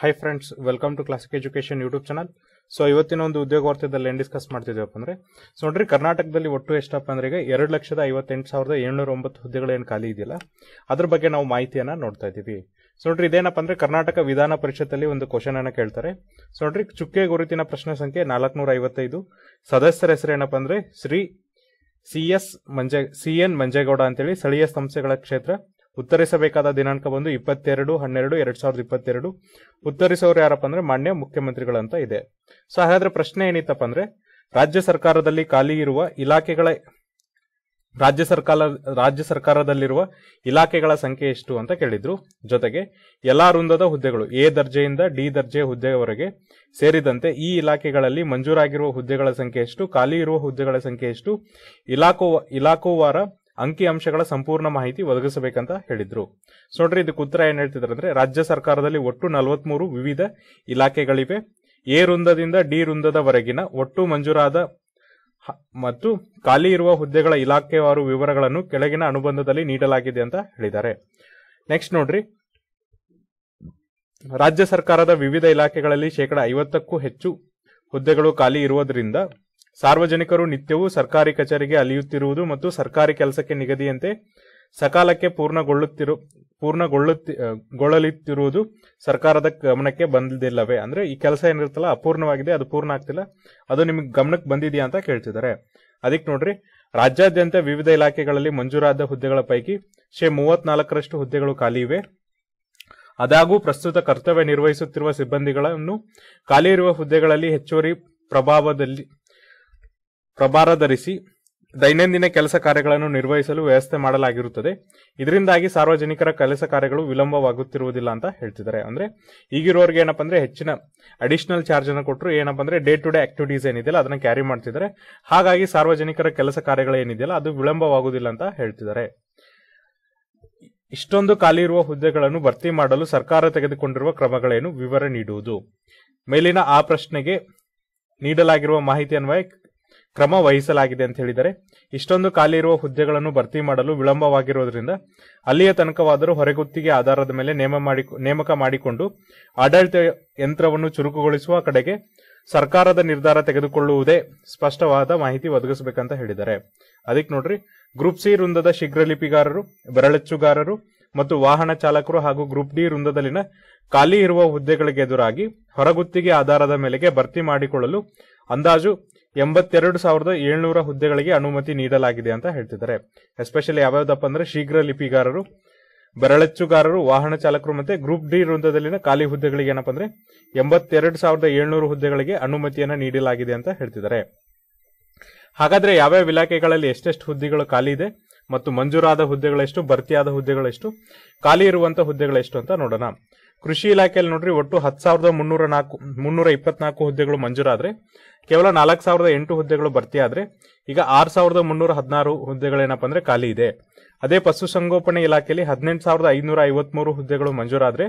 high friends welcome to classic education YouTube channel so ಇವತ್ತಿನ ಒಂದು ಉದ್ಯೋಗ ವಾರ್ತೆದಲ್ಲಿ ಏನು ಡಿಸ್ಕಸ್ ಮಾಡ್ತಿದ್ದೀವಪ್ಪ ಅಂದ್ರೆ ಸೊ ನೋಡ್ರಿ ಕರ್ನಾಟಕದಲ್ಲಿ ಒಟ್ಟು ಎಷ್ಟಪ್ಪ ಅಂದ್ರೆ ಈಗ ಎರಡು ಲಕ್ಷದ ಐವತ್ತೆಂಟು ಸಾವಿರದ ಏಳ್ನೂರ ಒಂಬತ್ತು ಹುದ್ದೆಗಳು ಏನು ಖಾಲಿ ಇದೆಯಲ್ಲ ಅದ್ರ ಬಗ್ಗೆ ನಾವು ಮಾಹಿತಿಯನ್ನ ನೋಡ್ತಾ ಇದ್ದೀವಿ ಸೊ ನೋಡ್ರಿ ಇದೇನಪ್ಪ ಅಂದ್ರೆ ಕರ್ನಾಟಕ ವಿಧಾನ ಪರಿಷತ್ತಲ್ಲಿ ಒಂದು ಕ್ವಶನ್ ಅನ್ನ ಕೇಳ್ತಾರೆ ಸೊ ನೋಡ್ರಿ ಚುಕ್ಕೆ ಗುರುತಿನ ಪ್ರಶ್ನೆ ಸಂಖ್ಯೆ ನಾಲ್ಕುನೂರ ಐವತ್ತೈದು ಸದಸ್ಯರ ಹೆಸರು ಏನಪ್ಪ ಅಂದ್ರೆ ಶ್ರೀ ಸಿ ಎಸ್ ಮಂಜೆ ಸಿ ಎನ್ ಮಂಜೇಗೌಡ ಅಂತೇಳಿ ಸ್ಥಳೀಯ ಸಂಸ್ಥೆಗಳ ಕ್ಷೇತ್ರ ಉತ್ತರಿಸಬೇಕಾದ ದಿನಾಂಕ ಬಂದು ಇಪ್ಪತ್ತೆರಡು ಹನ್ನೆರಡು ಎರಡ್ ಸಾವಿರದ ಇಪ್ಪತ್ತೆರಡು ಉತ್ತರಿಸೋರು ಯಾರಪ್ಪ ಅಂದ್ರೆ ಮಾನ್ಯ ಮುಖ್ಯಮಂತ್ರಿಗಳಂತ ಇದೆ ಸೊ ಹಾಗಾದ್ರೆ ಪ್ರಶ್ನೆ ಏನಿತ್ತಪ್ಪ ಅಂದ್ರೆ ರಾಜ್ಯ ಸರ್ಕಾರದಲ್ಲಿ ಖಾಲಿ ಇರುವ ಇಲಾಖೆಗಳ ರಾಜ್ಯ ಸರ್ಕಾರ ರಾಜ್ಯ ಸರ್ಕಾರದಲ್ಲಿರುವ ಇಲಾಖೆಗಳ ಸಂಖ್ಯೆ ಎಷ್ಟು ಅಂತ ಕೇಳಿದ್ರು ಜೊತೆಗೆ ಎಲ್ಲಾ ವೃಂದದ ಹುದ್ದೆಗಳು ಎ ದರ್ಜೆಯಿಂದ ಡಿ ದರ್ಜೆಯ ಹುದ್ದೆಯವರೆಗೆ ಸೇರಿದಂತೆ ಈ ಇಲಾಖೆಗಳಲ್ಲಿ ಮಂಜೂರಾಗಿರುವ ಹುದ್ದೆಗಳ ಸಂಖ್ಯೆ ಎಷ್ಟು ಖಾಲಿ ಇರುವ ಹುದ್ದೆಗಳ ಸಂಖ್ಯೆ ಎಷ್ಟು ಇಲಾಖು ಇಲಾಖುವಾರ ಅಂಕಿ ಅಂಶಗಳ ಸಂಪೂರ್ಣ ಮಾಹಿತಿ ಒದಗಿಸಬೇಕಂತ ಹೇಳಿದ್ರು ಸೊ ನೋಡ್ರಿ ಇದಕ್ಕೆ ಉತ್ತರ ಏನ್ ಹೇಳ್ತಿದ್ದಾರೆ ಅಂದ್ರೆ ರಾಜ್ಯ ಸರ್ಕಾರದಲ್ಲಿ ಒಟ್ಟು ನಲವತ್ಮೂರು ವಿವಿಧ ಇಲಾಖೆಗಳಿವೆ ಎ ವೃಂದದಿಂದ ಡಿ ವೃಂದದವರೆಗಿನ ಒಟ್ಟು ಮಂಜೂರಾದ ಹ- ಮತ್ತು ಖಾಲಿ ಇರುವ ಹುದ್ದೆಗಳ ಇಲಾಖೆವಾರು ವಿವರಗಳನ್ನು ಕೆಳಗಿನ ಅನುಬಂಧದಲ್ಲಿ ನೀಡಲಾಗಿದೆ ಅಂತ ಹೇಳಿದ್ದಾರೆ ನೆಕ್ಸ್ಟ್ ನೋಡ್ರಿ ರಾಜ್ಯ ಸರ್ಕಾರದ ವಿವಿಧ ಇಲಾಖೆಗಳಲ್ಲಿ ಶೇಕಡ ಐವತ್ತಕ್ಕೂ ಹೆಚ್ಚು ಹುದ್ದೆಗಳು ಖಾಲಿ ಇರುವುದರಿಂದ ಸಾರ್ವಜನಿಕರು ನಿತ್ಯವೂ ಸರ್ಕಾರಿ ಕಚೇರಿಗೆ ಅಲಿಯುತ್ತಿರುವುದು ಮತ್ತು ಸರ್ಕಾರಿ ಕೆಲಸಕ್ಕೆ ನಿಗದಿಯಂತೆ ಸಕಾಲಕ್ಕೆ ಪೂರ್ಣಗೊಳ್ಳುತ್ತಿರು ಪೂರ್ಣಗೊಳ್ಳುತ್ತಿ ಆ, ಗೊಳ್ಳಲಿತ್ತಿರುವುದು ಸರ್ಕಾರದ ಗಮನಕ್ಕೆ ಬಂದಿಲ್ಲವೇ ಅಂದ್ರೆ ಈ ಕೆಲಸ ಏನಿರುತ್ತಲ್ಲ ಅಪೂರ್ಣವಾಗಿದೆ ಅದು ಪೂರ್ಣ ಆಗ್ತಿಲ್ಲ ಅದು ನಿಮಗೆ ಗಮನಕ್ಕೆ ಬಂದಿದೆಯಾ ಅಂತ ಕೇಳ್ತಿದ್ದಾರೆ ಅದಕ್ಕೆ ನೋಡ್ರಿ ರಾಜ್ಯಾದ್ಯಂತ ವಿವಿಧ ಇಲಾಖೆಗಳಲ್ಲಿ ಮಂಜೂರಾದ ಹುದ್ದೆಗಳ ಪೈಕಿ ಶೇ ಮೂವತ್ನಾಲ್ಕರಷ್ಟು ಹುದ್ದೆಗಳು ಖಾಲಿ ಇವೆ ಆದಾಗೂ ಪ್ರಸ್ತುತ ಕರ್ತವ್ಯ ನಿರ್ವಹಿಸುತ್ತಿರುವ ಸಿಬ್ಬಂದಿಗಳನ್ನು ಖಾಲಿ ಇರುವ ಹುದ್ದೆಗಳಲ್ಲಿ ಹೆಚ್ಚುವರಿ ಪ್ರಭಾವದಲ್ಲಿ ಪ್ರಭಾರ ಧರಿಸಿ ದೈನಂದಿನ ಕೆಲಸ ಕಾರ್ಯಗಳನ್ನು ನಿರ್ವಹಿಸಲು ವ್ಯವಸ್ಥೆ ಮಾಡಲಾಗಿರುತ್ತದೆ ಇದರಿಂದಾಗಿ ಸಾರ್ವಜನಿಕರ ಕೆಲಸ ಕಾರ್ಯಗಳು ವಿಳಂಬವಾಗುತ್ತಿರುವುದಿಲ್ಲ ಅಂತ ಹೇಳ್ತಿದ್ದಾರೆ ಅಂದ್ರೆ ಈಗಿರೋರ್ಗೆ ಏನಪ್ಪ ಅಂದ್ರೆ ಹೆಚ್ಚಿನ ಅಡಿಷನಲ್ ಚಾರ್ಜ್ ಅನ್ನು ಕೊಟ್ಟರು ಏನಪ್ಪ ಅಂದ್ರೆ ಡೇ ಟು ಡೇ ಆಕ್ಟಿವಿಟೀಸ್ ಏನಿದೆಯಲ್ಲ ಅದನ್ನ ಕ್ಯಾರಿ ಮಾಡ್ತಿದ್ದಾರೆ ಹಾಗಾಗಿ ಸಾರ್ವಜನಿಕರ ಕೆಲಸ ಕಾರ್ಯಗಳು ಏನಿದೆಯಲ್ಲ ಅದು ವಿಳಂಬವಾಗುವುದಿಲ್ಲ ಅಂತ ಹೇಳ್ತಿದ್ದಾರೆ ಇಷ್ಟೊಂದು ಖಾಲಿ ಇರುವ ಹುದ್ದೆಗಳನ್ನು ಭರ್ತಿ ಮಾಡಲು ಸರ್ಕಾರ ತೆಗೆದುಕೊಂಡಿರುವ ಕ್ರಮಗಳೇನು ವಿವರ ನೀಡುವುದು ಮೇಲಿನ ಆ ಪ್ರಶ್ನೆಗೆ ನೀಡಲಾಗಿರುವ ಮಾಹಿತಿ ಅನ್ವಯ ಕ್ರಮ ವಹಿಸಲಾಗಿದೆ ಅಂತ ಹೇಳಿದರೆ ಇಷ್ಟೊಂದು ಖಾಲಿ ಇರುವ ಹುದ್ದೆಗಳನ್ನು ಭರ್ತಿ ಮಾಡಲು ವಿಳಂಬವಾಗಿರುವುದರಿಂದ ಅಲ್ಲಿಯ ತನಕವಾದರೂ ಹೊರಗುತ್ತಿಗೆ ಆಧಾರದ ಮೇಲೆ ನೇಮ ಮಾಡಿ ನೇಮಕ ಮಾಡಿಕೊಂಡು ಆಡಳಿತ ಯಂತ್ರವನ್ನು ಚುರುಕುಗೊಳಿಸುವ ಕಡೆಗೆ ಸರ್ಕಾರದ ನಿರ್ಧಾರ ತೆಗೆದುಕೊಳ್ಳುವುದೇ ಸ್ಪಷ್ಟವಾದ ಮಾಹಿತಿ ಒದಗಿಸಬೇಕಂತ ಹೇಳಿದ್ದಾರೆ ಅದಕ್ಕೆ ನೋಡ್ರಿ ಗ್ರೂಪ್ ಸಿ ವೃಂದದ ಶೀಘ್ರ ಲಿಪಿಗಾರರು ಬೆರಳಚ್ಚುಗಾರರು ಮತ್ತು ವಾಹನ ಚಾಲಕರು ಹಾಗೂ ಗ್ರೂಪ್ ಡಿ ವೃಂದದಲ್ಲಿನ ಖಾಲಿ ಇರುವ ಹುದ್ದೆಗಳಿಗೆ ಎದುರಾಗಿ ಹೊರಗುತ್ತಿಗೆ ಆಧಾರದ ಮೇಲೆಗೆ ಭರ್ತಿ ಮಾಡಿಕೊಳ್ಳಲು ಅಂದಾಜು ಎಂಬತ್ತೆರಡು ಸಾವಿರದ ಏಳ್ನೂರ ಹುದ್ದೆಗಳಿಗೆ ಅನುಮತಿ ನೀಡಲಾಗಿದೆ ಅಂತ ಹೇಳ್ತಿದ್ದಾರೆ ಎಸ್ಪೆಷಲಿ ಯಾವ್ಯಾವ್ದಪ್ಪ ಅಂದ್ರೆ ಶೀಘ್ರ ಲಿಪಿಗಾರರು ಬೆರಳಚ್ಚುಗಾರರು ವಾಹನ ಚಾಲಕರು ಮತ್ತೆ ಗ್ರೂಪ್ ಡಿ ವೃಂದದಲ್ಲಿನ ಖಾಲಿ ಹುದ್ದೆಗಳಿಗೆ ಏನಪ್ಪ ಅಂದ್ರೆ ಎಂಬತ್ತೆರಡು ಸಾವಿರದ ಏಳ್ನೂರು ಹುದ್ದೆಗಳಿಗೆ ಅನುಮತಿಯನ್ನ ನೀಡಲಾಗಿದೆ ಅಂತ ಹೇಳ್ತಿದ್ದಾರೆ ಹಾಗಾದ್ರೆ ಯಾವ್ಯಾವ ಇಲಾಖೆಗಳಲ್ಲಿ ಎಷ್ಟೆಷ್ಟು ಹುದ್ದೆಗಳು ಖಾಲಿ ಇದೆ ಮತ್ತು ಮಂಜೂರಾದ ಹುದ್ದೆಗಳೆಷ್ಟು ಭರ್ತಿಯಾದ ಹುದ್ದೆಗಳೆಷ್ಟು ಖಾಲಿ ಇರುವಂತ ಹುದ್ದೆಗಳೆಷ್ಟು ಅಂತ ನೋಡೋಣ ಕೃಷಿ ಇಲಾಖೆಯಲ್ಲಿ ನೋಡ್ರಿ ಒಟ್ಟು ಹತ್ತು ಸಾವಿರದ ಮುನ್ನೂರ ನಾಲ್ಕು ಮುನ್ನೂರ ಇಪ್ಪತ್ನಾಲ್ಕು ಹುದ್ದೆಗಳು ಮಂಜೂರಾದ್ರೆ ಕೇವಲ ನಾಲ್ಕು ಸಾವಿರದ ಎಂಟು ಹುದ್ದೆಗಳು ಭರ್ತಿಯಾದ್ರೆ ಈಗ ಆರು ಸಾವಿರದ ಮುನ್ನೂರ ಹದಿನಾರು ಹುದ್ದೆಗಳೇನಪ್ಪ ಅಂದ್ರೆ ಖಾಲಿ ಇದೆ ಅದೇ ಪಶುಸಂಗೋಪನೆ ಇಲಾಖೆಯಲ್ಲಿ ಹದಿನೆಂಟು ಸಾವಿರದ ಐನೂರ ಐವತ್ಮೂರು ಹುದ್ದೆಗಳು ಮಂಜೂರಾದ್ರೆ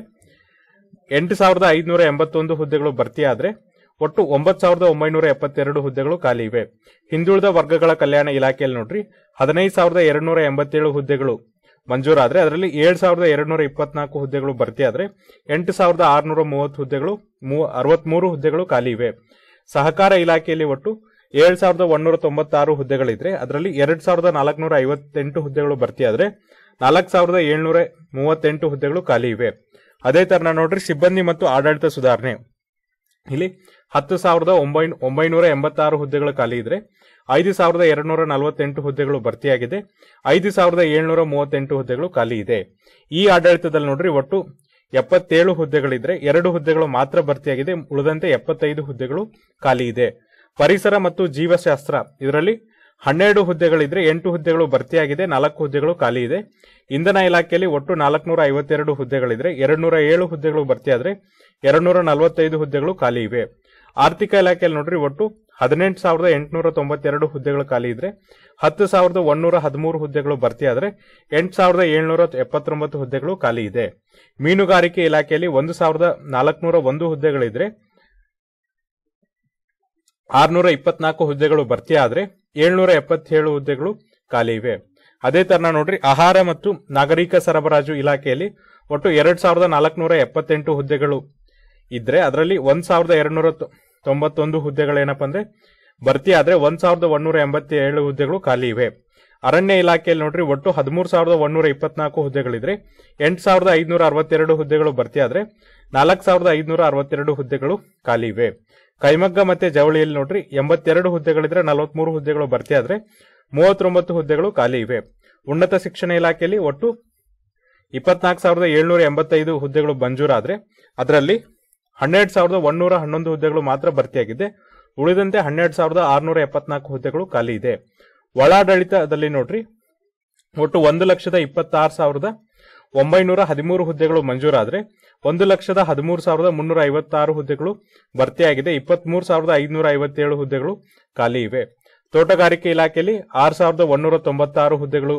ಎಂಟು ಸಾವಿರದ ಐದುನೂರ ಎಂಬತ್ತೊಂದು ಹುದ್ದೆಗಳು ಭರ್ತಿಯಾದ್ರೆ ಒಟ್ಟು ಒಂಬತ್ತು ಸಾವಿರದ ಒಂಬೈನೂರ ಎಪ್ಪತ್ತೆರಡು ಹುದ್ದೆಗಳು ಖಾಲಿ ಇವೆ ಹಿಂದುಳಿದ ವರ್ಗಗಳ ಕಲ್ಯಾಣ ಇಲಾಖೆಯಲ್ಲಿ ನೋಡ್ರಿ ಹದಿನೈದು ಸಾವಿರದ ಎರಡ್ನೂರ ಎಂಬತ್ತೇಳು ಹುದ್ದೆಗಳು ಮಂಜೂರಾದ್ರೆ ಅದರಲ್ಲಿ ಏಳು ಸಾವಿರದ ಎರಡ್ನೂರ ಇಪ್ಪತ್ನಾಲ್ಕು ಹುದ್ದೆಗಳು ಭರ್ತಿಯಾದ್ರೆ ಎಂಟು ಸಾವಿರದ ಆರುನೂರ ಮೂವತ್ತು ಹುದ್ದೆಗಳು ಮೂ- ಅರವತ್ಮೂರು ಹುದ್ದೆಗಳು ಖಾಲಿ ಇವೆ ಸಹಕಾರ ಇಲಾಖೆಯಲ್ಲಿ ಒಟ್ಟು ಏಳು ಸಾವಿರದ ಒಂದೂರ ತೊಂಬತ್ತಾರು ಹುದ್ದೆಗಳಿದ್ರೆ ಅದರಲ್ಲಿ ಎರಡ್ ಸಾವಿರದ ನಾಲ್ಕುನೂರ ಐವತ್ತೆಂಟು ಹುದ್ದೆಗಳು ಭರ್ತಿಯಾದ್ರೆ ನಾಲ್ಕು ಸಾವಿರದ ಏಳ್ನೂರ ಮೂವತ್ತೆಂಟು ಹುದ್ದೆಗಳು ಖಾಲಿ ಇವೆ ಅದೇ ತರ ನೋಡ್ರಿ ಸಿಬ್ಬಂದಿ ಮತ್ತು ಆಡಳಿತ ಸುಧಾರಣೆ ಇಲ್ಲಿ ಹತ್ತು ಸಾವಿರದ ಒಂಬೈನ ಒಂಬೈನೂರ ಎಂಬತ್ತಾರು ಹುದ್ದೆಗಳು ಖಾಲಿ ಇದ್ರೆ ಐದು ಸಾವಿರದ ಎರಡ್ನೂರ ನಲವತ್ತೆಂಟು ಹುದ್ದೆಗಳು ಭರ್ತಿಯಾಗಿದೆ ಐದು ಸಾವಿರದ ಏಳ್ನೂರ ಮೂವತ್ತೆಂಟು ಹುದ್ದೆಗಳು ಖಾಲಿ ಇದೆ ಈ ಆಡಳಿತದಲ್ಲಿ ನೋಡ್ರಿ ಒಟ್ಟು ಎಪ್ಪತ್ತೇಳು ಹುದ್ದೆಗಳಿದ್ರೆ ಎರಡು ಹುದ್ದೆಗಳು ಮಾತ್ರ ಭರ್ತಿಯಾಗಿದೆ ಉಳಿದಂತೆ ಎಪ್ಪತ್ತೈದು ಹುದ್ದೆಗಳು ಖಾಲಿ ಇದೆ ಪರಿಸರ ಮತ್ತು ಜೀವಶಾಸ್ತ್ರ ಇದರಲ್ಲಿ ಹನ್ನೆರಡು ಹುದ್ದೆಗಳಿದ್ರೆ ಎಂಟು ಹುದ್ದೆಗಳು ಭರ್ತಿಯಾಗಿದೆ ನಾಲ್ಕು ಹುದ್ದೆಗಳು ಖಾಲಿ ಇದೆ ಇಂಧನ ಇಲಾಖೆಯಲ್ಲಿ ಒಟ್ಟು ನಾಲ್ಕುನೂರ ಐವತ್ತೆರಡು ಹುದ್ದೆಗಳಿದ್ರೆ ಎರಡ್ನೂರ ಏಳು ಹುದ್ದೆಗಳು ಭರ್ತಿಯಾದ್ರೆ ಎರಡ್ನೂರ ನಲವತ್ತೈದು ಹುದ್ದೆಗಳು ಖಾಲಿ ಇವೆ ಆರ್ಥಿಕ ಇಲಾಖೆಯಲ್ಲಿ ನೋಡ್ರಿ ಒಟ್ಟು ಹದಿನೆಂಟು ಸಾವಿರದ ಎಂಟುನೂರ ತೊಂಬತ್ತೆರಡು ಹುದ್ದೆಗಳು ಖಾಲಿ ಇದ್ರೆ ಹತ್ತು ಸಾವಿರದ ಒಂದೂರ ಹದಿಮೂರು ಹುದ್ದೆಗಳು ಭರ್ತಿಯಾದ್ರೆ ಎಂಟು ಸಾವಿರದ ಏಳ್ನೂರ ಎಪ್ಪತ್ತೊಂಬತ್ತು ಹುದ್ದೆಗಳು ಖಾಲಿ ಇದೆ ಮೀನುಗಾರಿಕೆ ಇಲಾಖೆಯಲ್ಲಿ ಒಂದು ಸಾವಿರದ ನಾಲ್ಕುನೂರ ಒಂದು ಹುದ್ದೆಗಳಿದ್ರೆ ಆರ್ನೂರ ಇಪ್ಪತ್ನಾಲ್ಕು ಹುದ್ದೆಗಳು ಭರ್ತಿಯಾದ್ರೆ ಏಳ್ನೂರ ಎಪ್ಪತ್ತೇಳು ಹುದ್ದೆಗಳು ಖಾಲಿ ಇವೆ ಅದೇ ತರ ನೋಡ್ರಿ ಆಹಾರ ಮತ್ತು ನಾಗರಿಕ ಸರಬರಾಜು ಇಲಾಖೆಯಲ್ಲಿ ಒಟ್ಟು ಎರಡ್ ಸಾವಿರದ ನಾಲ್ಕುನೂರ ಎಪ್ಪತ್ತೆಂಟು ಹುದ್ದೆಗಳು ಇದ್ರೆ ಅದರಲ್ಲಿ ಒಂದ್ ಸಾವಿರದ ಎರಡ್ನೂರ ತೊ- ತೊಂಬತ್ತೊಂದು ಹುದ್ದೆಗಳೇನಪ್ಪ ಅಂದ್ರೆ ಭರ್ತಿ ಆದ್ರೆ ಒಂದ್ ಸಾವಿರದ ಒಂದೂರ ಎಂಬತ್ತೇಳು ಹುದ್ದೆಗಳು ಖಾಲಿ ಇವೆ ಅರಣ್ಯ ಇಲಾಖೆಯಲ್ಲಿ ನೋಡ್ರಿ ಒಟ್ಟು ಹದಿಮೂರು ಸಾವಿರದ ಒಂದೂರ ಇಪ್ಪತ್ನಾಲ್ಕು ಹುದ್ದೆಗಳಿದ್ರೆ ಎಂಟು ಸಾವಿರದ ಐದುನೂರ ಅರವತ್ತೆರಡು ಹುದ್ದೆಗಳು ಭರ್ತಿ ಆದ್ರೆ ನಾಲ್ಕು ಸಾವಿರದ ಐದುನೂರ ಅರವತ್ತೆರಡು ಹುದ್ದೆಗಳು ಖಾಲಿ ಇವೆ ಕೈಮಗ್ಗ ಮತ್ತೆ ಜವಳಿಯಲ್ಲಿ ನೋಡ್ರಿ ಎಂಬತ್ತೆರಡು ಹುದ್ದೆಗಳಿದ್ರೆ ನಲವತ್ಮೂರು ಹುದ್ದೆಗಳು ಭರ್ತಿ ಆದ್ರೆ ಮೂವತ್ತೊಂಬತ್ತು ಹುದ್ದೆಗಳು ಖಾಲಿ ಇವೆ ಉನ್ನತ ಶಿಕ್ಷಣ ಇಲಾಖೆಯಲ್ಲಿ ಒಟ್ಟು ಇಪ್ಪತ್ನಾಲ್ಕು ಸಾವಿರದ ಏಳ್ನೂರ ಎಂಬತ್ತೈದು ಹುದ್ದೆಗಳು ಮಂಜೂರಾದ್ರೆ ಅದರಲ್ಲಿ ಹನ್ನೆರಡು ಸಾವಿರದ ಒಂದೂರ ಹನ್ನೊಂದು ಹುದ್ದೆಗಳು ಮಾತ್ರ ಭರ್ತಿಯಾಗಿದೆ ಉಳಿದಂತೆ ಹನ್ನೆರಡು ಸಾವಿರದ ಆರುನೂರ ಎಪ್ಪತ್ನಾಲ್ಕು ಹುದ್ದೆಗಳು ಖಾಲಿ ಇದೆ ಒಳಾಡಳಿತದಲ್ಲಿ ನೋಡ್ರಿ ಒಟ್ಟು ಒಂದು ಲಕ್ಷದ ಇಪ್ಪತ್ತಾರು ಸಾವಿರದ ಒಂಬೈನೂರ ಹದಿಮೂರು ಹುದ್ದೆಗಳು ಮಂಜೂರಾದ್ರೆ ಒಂದು ಲಕ್ಷದ ಹದಿಮೂರು ಸಾವಿರದ ಮುನ್ನೂರ ಐವತ್ತಾರು ಹುದ್ದೆಗಳು ಭರ್ತಿಯಾಗಿದೆ ಇಪ್ಪತ್ಮೂರು ಸಾವಿರದ ಐದುನೂರ ಐವತ್ತೇಳು ಹುದ್ದೆಗಳು ಖಾಲಿ ಇವೆ ತೋಟಗಾರಿಕೆ ಇಲಾಖೆಯಲ್ಲಿ ಆರು ಸಾವಿರದ ಒಂದೂರ ತೊಂಬತ್ತಾರು ಹುದ್ದೆಗಳು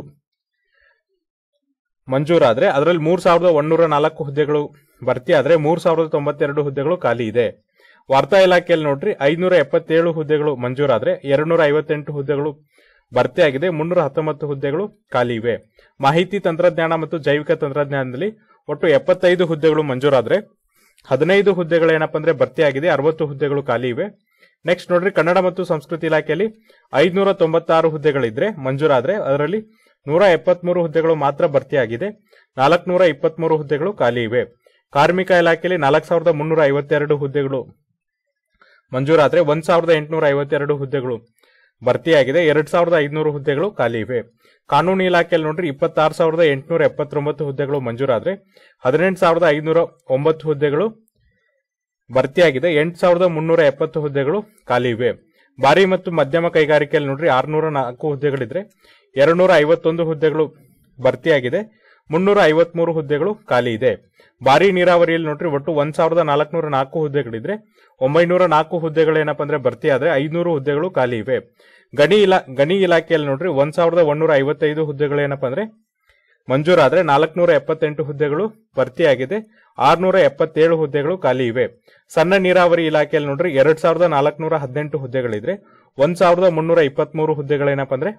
ಮಂಜೂರಾದ್ರೆ ಅದರಲ್ಲಿ ಮೂರು ಸಾವಿರದ ಒಂದೂರ ನಾಲ್ಕು ಹುದ್ದೆಗಳು ಭರ್ತಿ ಆದ್ರೆ ಮೂರು ಸಾವಿರದ ತೊಂಬತ್ತೆರಡು ಹುದ್ದೆಗಳು ಖಾಲಿ ಇದೆ ವಾರ್ತಾ ಇಲಾಖೆಯಲ್ಲಿ ನೋಡ್ರಿ ಐನೂರ ಎಪ್ಪತ್ತೇಳು ಹುದ್ದೆಗಳು ಮಂಜೂರಾದ್ರೆ ಎರಡ್ನೂರ ಐವತ್ತೆಂಟು ಹುದ್ದೆಗಳು ಭರ್ತಿಯಾಗಿದೆ ಮುನ್ನೂರ ಹತ್ತೊಂಬತ್ತು ಹುದ್ದೆಗಳು ಖಾಲಿ ಇವೆ ಮಾಹಿತಿ ತಂತ್ರಜ್ಞಾನ ಮತ್ತು ಜೈವಿಕ ತಂತ್ರಜ್ಞಾನದಲ್ಲಿ ಒಟ್ಟು ಎಪ್ಪತ್ತೈದು ಹುದ್ದೆಗಳು ಮಂಜೂರಾದ್ರೆ ಹದಿನೈದು ಹುದ್ದೆಗಳೇನಪ್ಪ ಅಂದ್ರೆ ಭರ್ತಿಯಾಗಿದೆ ಅರವತ್ತು ಹುದ್ದೆಗಳು ಖಾಲಿ ಇವೆ ನೆಕ್ಸ್ಟ್ ನೋಡ್ರಿ ಕನ್ನಡ ಮತ್ತು ಸಂಸ್ಕೃತಿ ಇಲಾಖೆಯಲ್ಲಿ ಐದುನೂರ ತೊಂಬತ್ತಾರು ಹುದ್ದೆಗಳಿದ್ರೆ ಮಂಜೂರಾದ್ರೆ ಅದರಲ್ಲಿ ನೂರ ಎಪ್ಪತ್ಮೂರು ಹುದ್ದೆಗಳು ಮಾತ್ರ ಭರ್ತಿಯಾಗಿದೆ ನಾಲ್ಕುನೂರ ಇಪ್ಪತ್ಮೂರು ಹುದ್ದೆಗಳು ಖಾಲಿ ಇವೆ ಕಾರ್ಮಿಕ ಇಲಾಖೆಯಲ್ಲಿ ನಾಲ್ಕು ಸಾವಿರದ ಮುನ್ನೂರ ಐವತ್ತೆರಡು ಹುದ್ದೆಗಳು ಮಂಜೂರಾದ್ರೆ ಒಂದ್ ಸಾವಿರದ ಎಂಟುನೂರ ಐವತ್ತೆರಡು ಹುದ್ದೆಗಳು ಭರ್ತಿಯಾಗಿದೆ ಎರಡ್ ಸಾವಿರದ ಐದುನೂರು ಹುದ್ದೆಗಳು ಖಾಲಿ ಇವೆ ಕಾನೂನು ಇಲಾಖೆಯಲ್ಲಿ ನೋಡ್ರಿ ಇಪ್ಪತ್ತಾರು ಸಾವಿರದ ಎಂಟುನೂರ ಎಪ್ಪತ್ತೊಂಬತ್ತು ಹುದ್ದೆಗಳು ಮಂಜೂರಾದ್ರೆ ಹದಿನೆಂಟು ಸಾವಿರದ ಐದುನೂರ ಒಂಬತ್ತು ಹುದ್ದೆಗಳು ಭರ್ತಿಯಾಗಿದೆ ಎಂಟು ಸಾವಿರದ ಮುನ್ನೂರ ಎಪ್ಪತ್ತು ಹುದ್ದೆಗಳು ಖಾಲಿ ಇವೆ ಭಾರಿ ಮತ್ತು ಮಧ್ಯಮ ಕೈಗಾರಿಕೆಯಲ್ಲಿ ನೋಡ್ರಿ ಆರುನೂರ ನಾಲ್ಕು ಹುದ್ದೆಗಳಿದ್ರೆ ಎರಡ್ನೂರ ಐವತ್ತೊಂದು ಹುದ್ದೆಗಳು ಭರ್ತಿಯಾಗಿದೆ ಮುನ್ನೂರ ಐವತ್ಮೂರು ಹುದ್ದೆಗಳು ಖಾಲಿ ಇದೆ ಭಾರಿ ನೀರಾವರಿಯಲ್ಲಿ ನೋಡ್ರಿ ಒಟ್ಟು ಒಂದ್ ಸಾವಿರದ ನಾಲ್ಕುನೂರ ನಾಲ್ಕು ಹುದ್ದೆಗಳಿದ್ರೆ ಒಂಬೈನೂರ ನಾಲ್ಕು ಹುದ್ದೆಗಳೇನಪ್ಪ ಅಂದ್ರೆ ಭರ್ತಿ ಆದ್ರೆ ಐನೂರು ಹುದ್ದೆಗಳು ಖಾಲಿ ಇವೆ ಗಣಿ ಇಲಾ ಗಣಿ ಇಲಾಖೆಯಲ್ಲಿ ನೋಡ್ರಿ ಒಂದ್ ಸಾವಿರದ ಒಂದೂರ ಐವತ್ತೈದು ಹುದ್ದೆಗಳೇನಪ್ಪ ಅಂದ್ರೆ ಮಂಜೂರಾದ್ರೆ ನಾಲ್ಕುನೂರ ಎಪ್ಪತ್ತೆಂಟು ಹುದ್ದೆಗಳು ಭರ್ತಿಯಾಗಿದೆ ಆರ್ನೂರ ಎಪ್ಪತ್ತೇಳು ಹುದ್ದೆಗಳು ಖಾಲಿ ಇವೆ ಸಣ್ಣ ನೀರಾವರಿ ಇಲಾಖೆಯಲ್ಲಿ ನೋಡ್ರಿ ಎರಡ್ ಸಾವಿರದ ನಾಲ್ಕುನೂರ ಹದಿನೆಂಟು ಹುದ್ದೆಗಳಿದ್ರೆ ಒಂದ್ ಸಾವಿರದ ಮುನ್ನೂರ ಇಪ್ಪತ್ಮೂರು ಹುದ್ದೆಗಳೇನಪ್ಪ ಅಂದ್ರೆ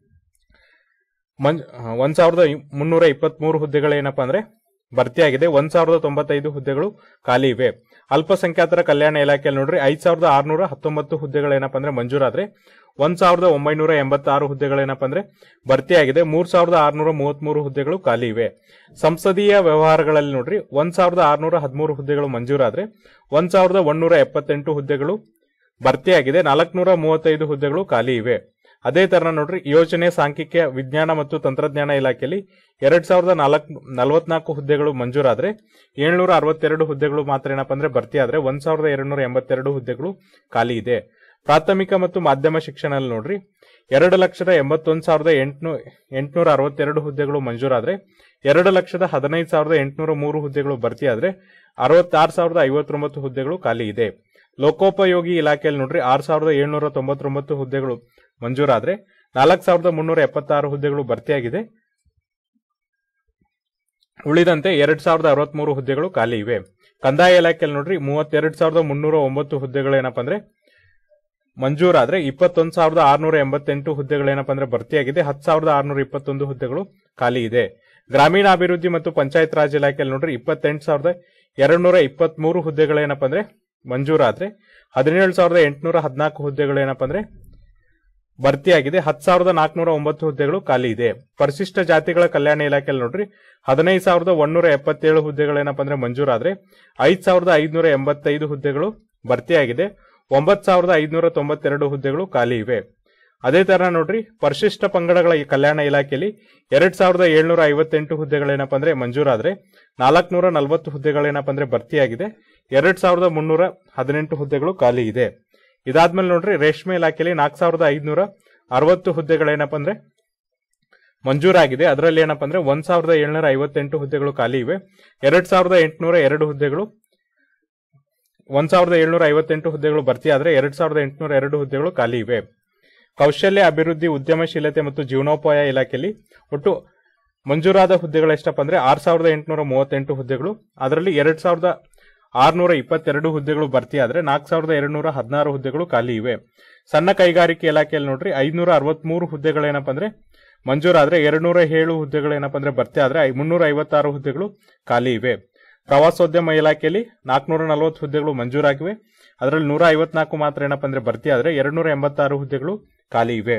ಮಂಜ್ ಒಂದ್ ಸಾವಿರದ ಮುನ್ನೂರ ಇಪ್ಪತ್ಮೂರು ಹುದ್ದೆಗಳೇನಪ್ಪ ಅಂದ್ರೆ ಭರ್ತಿಯಾಗಿದೆ ಒಂದ್ ಸಾವಿರದ ತೊಂಬತ್ತೈದು ಹುದ್ದೆಗಳು ಖಾಲಿ ಇವೆ ಅಲ್ಪಸಂಖ್ಯಾತರ ಕಲ್ಯಾಣ ಇಲಾಖೆಯಲ್ಲಿ ನೋಡ್ರಿ ಐದ್ ಸಾವಿರದ ಆರ್ನೂರ ಹತ್ತೊಂಬತ್ತು ಹುದ್ದೆಗಳೇನಪ್ಪ ಅಂದ್ರೆ ಮಂಜೂರಾದ್ರೆ ಒಂದ್ ಸಾವಿರದ ಒಂಬೈನೂರ ಎಂಬತ್ತಾರು ಹುದ್ದೆಗಳೇನಪ್ಪ ಅಂದ್ರೆ ಭರ್ತಿಯಾಗಿದೆ ಮೂರ್ ಸಾವಿರದ ಆರ್ನೂರ ಮೂವತ್ಮೂರು ಹುದ್ದೆಗಳು ಖಾಲಿ ಇವೆ ಸಂಸದೀಯ ವ್ಯವಹಾರಗಳಲ್ಲಿ ನೋಡ್ರಿ ಒಂದ್ ಸಾವಿರದ ಆರ್ನೂರ ಹದಿಮೂರು ಹುದ್ದೆಗಳು ಮಂಜೂರಾದ್ರೆ ಒಂದ್ ಸಾವಿರದ ಒಂದೂರ ಎಪ್ಪತ್ತೆಂಟು ಹುದ್ದೆಗಳು ಭರ್ತಿಯಾಗಿದೆ ನಾಲ್ಕುನೂರ ಮೂವತ್ತೈದು ಹುದ್ದೆಗಳು ಖಾಲಿ ಇವೆ ಅದೇ ತರ ನೋಡ್ರಿ ಯೋಜನೆ ಸಾಂಖ್ಯಿಕ ವಿಜ್ಞಾನ ಮತ್ತು ತಂತ್ರಜ್ಞಾನ ಇಲಾಖೆಯಲ್ಲಿ ಎರಡ್ ಸಾವಿರದ ನಾಲ್ಕು ನಲವತ್ನಾಲ್ಕು ಹುದ್ದೆಗಳು ಮಂಜೂರಾದ್ರೆ ಏಳ್ನೂರ ಅರವತ್ತೆರಡು ಹುದ್ದೆಗಳು ಮಾತ್ರ ಏನಪ್ಪ ಅಂದ್ರೆ ಭರ್ತಿ ಆದ್ರೆ ಒಂದ್ ಸಾವಿರದ ಎರಡ್ನೂರ ಎಂಬತ್ತೆರಡು ಹುದ್ದೆಗಳು ಖಾಲಿ ಇದೆ ಪ್ರಾಥಮಿಕ ಮತ್ತು ಮಾಧ್ಯಮ ಶಿಕ್ಷಣದಲ್ಲಿ ನೋಡ್ರಿ ಎರಡು ಲಕ್ಷದ ಎಂಬತ್ತೊಂದು ಸಾವಿರದ ಎಂಟುನೂ ಎಂಟುನೂರ ಅರವತ್ತೆರಡು ಹುದ್ದೆಗಳು ಮಂಜೂರಾದ್ರೆ ಎರಡು ಲಕ್ಷದ ಹದಿನೈದು ಸಾವಿರದ ಎಂಟುನೂರ ಮೂರು ಹುದ್ದೆಗಳು ಭರ್ತಿ ಆದ್ರೆ ಅರವತ್ತಾರು ಸಾವಿರದ ಐವತ್ತೊಂಬತ್ತು ಹುದ್ದೆಗಳು ಖಾಲಿ ಇದೆ ಲೋಕೋಪಯೋಗಿ ಇಲಾಖೆಯಲ್ಲಿ ನೋಡ್ರಿ ಆರು ಸಾವಿರದ ಏಳ್ನೂರ ತೊಂಬತ್ತೊಂಬತ್ತು ಹುದ್ದೆಗಳು ಮಂಜೂರಾದ್ರೆ ನಾಲ್ಕು ಸಾವಿರದ ಮುನ್ನೂರ ಎಪ್ಪತ್ತಾರು ಹುದ್ದೆಗಳು ಭರ್ತಿಯಾಗಿದೆ ಉಳಿದಂತೆ ಎರಡ್ ಸಾವಿರದ ಅರವತ್ಮೂರು ಹುದ್ದೆಗಳು ಖಾಲಿ ಇವೆ ಕಂದಾಯ ಇಲಾಖೆಯಲ್ಲಿ ನೋಡ್ರಿ ಮೂವತ್ತೆರಡು ಸಾವಿರದ ಮುನ್ನೂರ ಒಂಬತ್ತು ಹುದ್ದೆಗಳು ಏನಪ್ಪ ಅಂದ್ರೆ ಮಂಜೂರಾದ್ರೆ ಇಪ್ಪತ್ತೊಂದು ಸಾವಿರದ ಆರ್ನೂರ ಎಂಬತ್ತೆಂಟು ಹುದ್ದೆಗಳೇನಪ್ಪ ಅಂದ್ರೆ ಭರ್ತಿಯಾಗಿದೆ ಹತ್ತು ಸಾವಿರದ ಆರ್ನೂರ ಇಪ್ಪತ್ತೊಂದು ಹುದ್ದೆಗಳು ಖಾಲಿ ಇದೆ ಗ್ರಾಮೀಣಾಭಿವೃದ್ಧಿ ಮತ್ತು ಪಂಚಾಯತ್ ರಾಜ್ ಇಲಾಖೆಯಲ್ಲಿ ನೋಡ್ರಿ ಇಪ್ಪತ್ತೆಂಟು ಸಾವಿರದ ಎರಡ್ನೂರ ಇಪ್ಪತ್ಮೂರು ಹುದ್ದೆಗಳೇನಪ್ಪ ಅಂದ್ರೆ ಮಂಜೂರಾದ್ರೆ ಹದಿನೇಳು ಸಾವಿರದ ಎಂಟುನೂರ ಹದಿನಾಲ್ಕು ಹುದ್ದೆಗಳೇನಪ್ಪ ಅಂದ್ರೆ ಭರ್ತಿಯಾಗಿದೆ ಹತ್ತು ಸಾವಿರದ ನಾಲ್ಕುನೂರ ಒಂಬತ್ತು ಹುದ್ದೆಗಳು ಖಾಲಿ ಇದೆ ಪರಿಶಿಷ್ಟ ಜಾತಿಗಳ ಕಲ್ಯಾಣ ಇಲಾಖೆಯಲ್ಲಿ ನೋಡ್ರಿ ಹದಿನೈದು ಸಾವಿರದ ಒಂದೂರ ಎಪ್ಪತ್ತೇಳು ಹುದ್ದೆಗಳೇನಪ್ಪ ಅಂದ್ರೆ ಮಂಜೂರಾದ್ರೆ ಐದ್ ಸಾವಿರದ ಐದುನೂರ ಎಂಬತ್ತೈದು ಹುದ್ದೆಗಳು ಭರ್ತಿಯಾಗಿದೆ ಒಂಬತ್ತು ಸಾವಿರದ ಐದುನೂರ ತೊಂಬತ್ತೆರಡು ಹುದ್ದೆಗಳು ಖಾಲಿ ಇವೆ ಅದೇ ತರ ನೋಡ್ರಿ ಪರಿಶಿಷ್ಟ ಪಂಗಡಗಳ ಈ ಕಲ್ಯಾಣ ಇಲಾಖೆಯಲ್ಲಿ ಎರಡ್ ಸಾವಿರದ ಏಳ್ನೂರ ಐವತ್ತೆಂಟು ಹುದ್ದೆಗಳೇನಪ್ಪ ಅಂದ್ರೆ ಮಂಜೂರಾದ್ರೆ ನಾಲ್ಕುನೂರ ನಲವತ್ತು ಹುದ್ದೆಗಳೇನಪ್ಪ ಅಂದ್ರೆ ಭರ್ತಿಯಾಗಿದೆ ಎರಡ್ ಸಾವಿರದ ಮುನ್ನೂರ ಹದಿನೆಂಟು ಹುದ್ದೆಗಳು ಖಾಲಿ ಇದೆ ಇದಾದ್ಮೇಲೆ ನೋಡ್ರಿ ರೇಷ್ಮೆ ಇಲಾಖೆಯಲ್ಲಿ ನಾಲ್ಕು ಸಾವಿರದ ಐದುನೂರ ಅರವತ್ತು ಹುದ್ದೆಗಳೇನಪ್ಪ ಅಂದ್ರೆ ಮಂಜೂರಾಗಿದೆ ಅದರಲ್ಲಿ ಏನಪ್ಪ ಅಂದ್ರೆ ಒಂದ್ ಸಾವಿರದ ಏಳ್ನೂರ ಐವತ್ತೆಂಟು ಹುದ್ದೆಗಳು ಖಾಲಿ ಇವೆ ಎರಡ್ ಸಾವಿರದ ಎಂಟುನೂರ ಎರಡು ಹುದ್ದೆಗಳು ಒಂದ್ ಸಾವಿರದ ಏಳ್ನೂರ ಐವತ್ತೆಂಟು ಹುದ್ದೆಗಳು ಭರ್ತಿ ಆದ್ರೆ ಎರಡ್ ಸಾವಿರದ ಎಂಟುನೂರ ಎರಡು ಹುದ್ದೆಗಳು ಖಾಲಿ ಇವೆ ಕೌಶಲ್ಯ ಅಭಿವೃದ್ಧಿ ಉದ್ಯಮಶೀಲತೆ ಮತ್ತು ಜೀವನೋಪಾಯ ಇಲಾಖೆಯಲ್ಲಿ ಒಟ್ಟು ಮಂಜೂರಾದ ಹುದ್ದೆಗಳು ಎಷ್ಟಪ್ಪ ಅಂದ್ರೆ ಆರ್ ಸಾವಿರದ ಎಂಟುನೂರ ಮೂವತ್ತೆಂಟು ಹುದ್ದೆಗಳು ಅದರಲ್ಲಿ ಎರಡ್ ಸಾವಿರದ ಆರ್ನೂರ ಇಪ್ಪತ್ತೆರಡು ಹುದ್ದೆಗಳು ಭರ್ತಿ ಆದ್ರೆ ನಾಲ್ಕು ಸಾವಿರದ ಎರಡ್ನೂರ ಹದಿನಾರು ಹುದ್ದೆಗಳು ಖಾಲಿ ಇವೆ ಸಣ್ಣ ಕೈಗಾರಿಕೆ ಇಲಾಖೆಯಲ್ಲಿ ನೋಡ್ರಿ ಐನೂರ ಅರವತ್ಮೂರು ಹುದ್ದೆಗಳೇನಪ್ಪ ಅಂದ್ರೆ ಮಂಜೂರಾದ್ರೆ ಎರಡ್ನೂರ ಏಳು ಹುದ್ದೆಗಳೇನಪ್ಪ ಅಂದ್ರೆ ಭರ್ತಿ ಆದ್ರೆ ಮುನ್ನೂರ ಐವತ್ತಾರು ಹುದ್ದೆಗಳು ಖಾಲಿ ಇವೆ ಪ್ರವಾಸೋದ್ಯಮ ಇಲಾಖೆಯಲ್ಲಿ ನಾಲ್ಕುನೂರ ನಲವತ್ತು ಹುದ್ದೆಗಳು ಮಂಜೂರಾಗಿವೆ ಅದರಲ್ಲಿ ನೂರ ಐವತ್ನಾಲ್ಕು ಮಾತ್ರ ಏನಪ್ಪ ಅಂದ್ರೆ ಭರ್ತಿ ಆದ್ರೆ ಎರಡ್ನೂರ ಎಂಬತ್ತಾರು ಹುದ್ದೆಗಳು ಖಾಲಿ ಇವೆ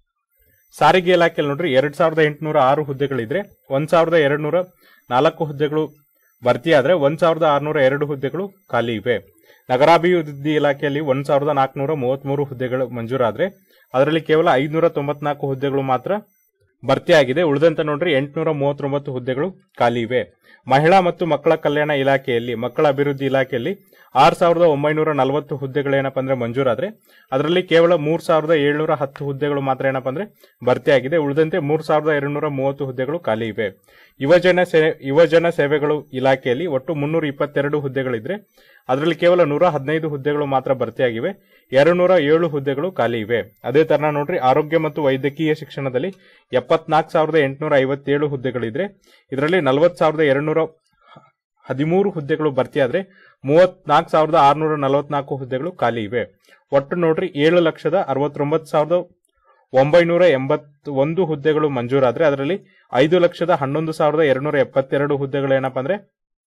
ಸಾರಿಗೆ ಇಲಾಖೆಯಲ್ಲಿ ನೋಡ್ರಿ ಎರಡ್ ಸಾವಿರದ ಎಂಟುನೂರ ಆರು ಹುದ್ದೆಗಳಿದ್ರೆ ಒಂದ್ ಸಾವಿರದ ಎರಡ್ ನೂರ ನಾಲ್ಕು ಹುದ್ದೆಗಳು ಭರ್ತಿ ಆದ್ರೆ ಒಂದ್ ಸಾವಿರದ ಆರುನೂರ ಎರಡು ಹುದ್ದೆಗಳು ಖಾಲಿ ಇವೆ ನಗರಾಭಿವೃದ್ಧಿ ಇಲಾಖೆಯಲ್ಲಿ ಒಂದ್ ಸಾವಿರದ ನಾಲ್ಕುನೂರ ಮೂವತ್ಮೂರು ಹುದ್ದೆಗಳು ಮಂಜೂರಾದ್ರೆ ಅದರಲ್ಲಿ ಕೇವಲ ಐದುನೂರ ತೊಂಬತ್ನಾಲ್ಕು ಹುದ್ದೆಗಳು ಮಾತ್ರ ಭರ್ತಿಯಾಗಿದೆ ಉಳಿದಂತೆ ನೋಡ್ರಿ ಎಂಟುನೂರ ಮೂವತ್ತೊಂಬತ್ತು ಹುದ್ದೆಗಳು ಖಾಲಿ ಇವೆ ಮಹಿಳಾ ಮತ್ತು ಮಕ್ಕಳ ಕಲ್ಯಾಣ ಇಲಾಖೆಯಲ್ಲಿ ಮಕ್ಕಳ ಅಭಿವೃದ್ಧಿ ಇಲಾಖೆಯಲ್ಲಿ ಆರು ಸಾವಿರದ ಒಂಬೈನೂರ ನಲವತ್ತು ಹುದ್ದೆಗಳೇನಪ್ಪ ಅಂದ್ರೆ ಮಂಜೂರಾದ್ರೆ ಅದರಲ್ಲಿ ಕೇವಲ ಮೂರ್ ಸಾವಿರದ ಏಳ್ನೂರ ಹತ್ತು ಹುದ್ದೆಗಳು ಮಾತ್ರ ಏನಪ್ಪ ಅಂದ್ರೆ ಭರ್ತಿಯಾಗಿದೆ ಉಳಿದಂತೆ ಮೂರ್ ಸಾವಿರದ ಎರಡ್ನೂರ ಮೂವತ್ತು ಹುದ್ದೆಗಳು ಖಾಲಿ ಇವೆ ಯುವಜನ ಸೇ ಯುವಜನ ಸೇವೆಗಳು ಇಲಾಖೆಯಲ್ಲಿ ಒಟ್ಟು ಮುನ್ನೂರ ಇಪ್ಪತ್ತೆರಡು ಹುದ್ದೆಗಳಿದ್ರೆ ಅದರಲ್ಲಿ ಕೇವಲ ನೂರ ಹದಿನೈದು ಹುದ್ದೆಗಳು ಮಾತ್ರ ಭರ್ತಿಯಾಗಿವೆ ಎರಡು ನೂರ ಏಳು ಹುದ್ದೆಗಳು ಖಾಲಿ ಇವೆ ಅದೇ ತರ ನೋಡ್ರಿ ಆರೋಗ್ಯ ಮತ್ತು ವೈದ್ಯಕೀಯ ಶಿಕ್ಷಣದಲ್ಲಿ ಎಪ್ಪತ್ನಾಲ್ಕು ಸಾವಿರದ ಎಂಟುನೂರ ಐವತ್ತೇಳು ಹುದ್ದೆಗಳಿದ್ರೆ ಇದರಲ್ಲಿ ನಲವತ್ತು ಸಾವಿರದ ಎರಡ್ನೂರ ಹದಿಮೂರು ಹುದ್ದೆಗಳು ಭರ್ತಿಯಾದ್ರೆ ಮೂವತ್ನಾಲ್ಕು ಸಾವಿರದ ಆರುನೂರ ನಲವತ್ನಾಲ್ಕು ಹುದ್ದೆಗಳು ಖಾಲಿ ಇವೆ ಒಟ್ಟು ನೋಡ್ರಿ ಏಳು ಲಕ್ಷದ ಅರವತ್ತೊಂಬತ್ತು ಸಾವಿರದ ಒಂಬೈನೂರ ಎಂಬತ್ ಒಂದು ಹುದ್ದೆಗಳು ಮಂಜೂರಾದ್ರೆ ಅದರಲ್ಲಿ ಐದು ಲಕ್ಷದ ಹನ್ನೊಂದು ಸಾವಿರದ ಎರಡ್ನೂರ ಎಪ್ಪತ್ತೆರಡು ಹುದ್ದೆಗಳು ಏನಪ್ಪಾ ಅಂದ್ರೆ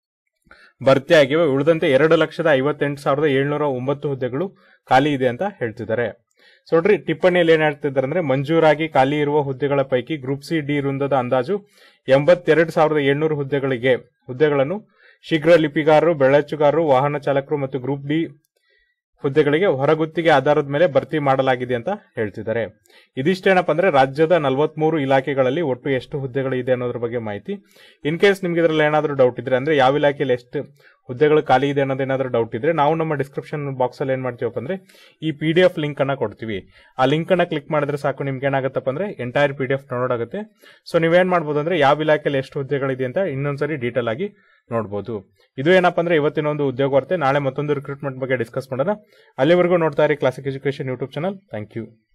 ಭರ್ತಿಯಾಗಿವೆ ಉಳಿದಂತೆ ಎರಡು ಲಕ್ಷದ ಐವತ್ತೆಂಟು ಸಾವಿರದ ಏಳ್ನೂರ ಒಂಬತ್ತು ಹುದ್ದೆಗಳು ಖಾಲಿ ಇದೆ ಅಂತ ಹೇಳ್ತಿದ್ದಾರೆ ಸೊ ನೋಡ್ರಿ ಟಿಪ್ಪಣಿಯಲ್ಲಿ ಏನ್ ಹೇಳ್ತಿದ್ದಾರೆ ಅಂದ್ರೆ ಮಂಜೂರಾಗಿ ಖಾಲಿ ಇರುವ ಹುದ್ದೆಗಳ ಪೈಕಿ ಗ್ರೂಪ್ ಸಿ ಡಿ ವೃಂದದ ಅಂದಾಜು ಎಂಬತ್ತೆರಡು ಸಾವಿರದ ಏಳ್ನೂರು ಹುದ್ದೆಗಳಿಗೆ ಹುದ್ದೆಗಳನ್ನು ಶೀಘ್ರ ಲಿಪಿಗಾರರು ಬೆಳಚುಗಾರರು ವಾಹನ ಚಾಲಕರು ಮತ್ತು ಗ್ರೂಪ್ ಡಿ ಹುದ್ದೆಗಳಿಗೆ ಹೊರಗುತ್ತಿಗೆ ಆಧಾರದ ಮೇಲೆ ಭರ್ತಿ ಮಾಡಲಾಗಿದೆ ಅಂತ ಹೇಳ್ತಿದ್ದಾರೆ ಇದಿಷ್ಟೇನಪ್ಪ ಅಂದ್ರೆ ರಾಜ್ಯದ ನಲವತ್ಮೂರು ಇಲಾಖೆಗಳಲ್ಲಿ ಒಟ್ಟು ಎಷ್ಟು ಹುದ್ದೆಗಳು ಇದೆ ಅನ್ನೋದ್ರ ಬಗ್ಗೆ ಮಾಹಿತಿ ಇನ್ ಕೇಸ್ ನಿಮ್ಗೆ ಇದರಲ್ಲಿ ಏನಾದರೂ ಡೌಟ್ ಇದ್ರೆ ಅಂದ್ರೆ ಯಾವ ಇಲಾಖೆಯಲ್ಲಿ ಎಷ್ಟು ಹುದ್ದೆಗಳು ಖಾಲಿ ಇದೆ ಅನ್ನೋದೇನಾದ್ರೂ ಡೌಟ್ ಇದ್ರೆ ನಾವು ನಮ್ಮ ಡಿಸ್ಕ್ರಿಪ್ಷನ್ ಬಾಕ್ಸ್ ಅಲ್ಲಿ ಏನ್ ಮಾಡ್ತೀವಪ್ಪ ಅಂದ್ರೆ ಈ ಪಿ ಡಿ ಎಫ್ ಲಿಂಕ್ ಅನ್ನ ಕೊಡ್ತೀವಿ ಆ ಲಿಂಕ್ ಅನ್ನ ಕ್ಲಿಕ್ ಮಾಡಿದ್ರೆ ಸಾಕು ನಿಮ್ಗೆ ಏನಾಗುತ್ತಪ್ಪ ಅಂದ್ರೆ entire P D F download ಆಗುತ್ತೆ ಸೊ ನೀವೇನ್ ಮಾಡ್ಬೋದು ಅಂದ್ರೆ ಯಾವ ಇಲಾಖೆಯಲ್ಲಿ ಎಷ್ಟು ಹುದ್ದೆಗಳಿದೆ ಅಂತ ಇನ್ನೊಂದ್ಸರಿ ಡೀಟೇಲ್ ಆಗಿ ನೋಡ್ಬೋದು ಇದು ಏನಪ್ಪ ಅಂದ್ರೆ ಇವತ್ತಿನ ಒಂದು ಉದ್ಯೋಗ ವಾರ್ತೆ ನಾಳೆ ಮತ್ತೊಂದು ರಿಕ್ರೂಟ್ಮೆಂಟ್ ಬಗ್ಗೆ ಡಿಸ್ಕಸ್ ಮಾಡೋಣ ಅಲ್ಲಿವರೆಗೂ ನೋಡ್ತಾ ಇರಿ classic education YouTube channel thank you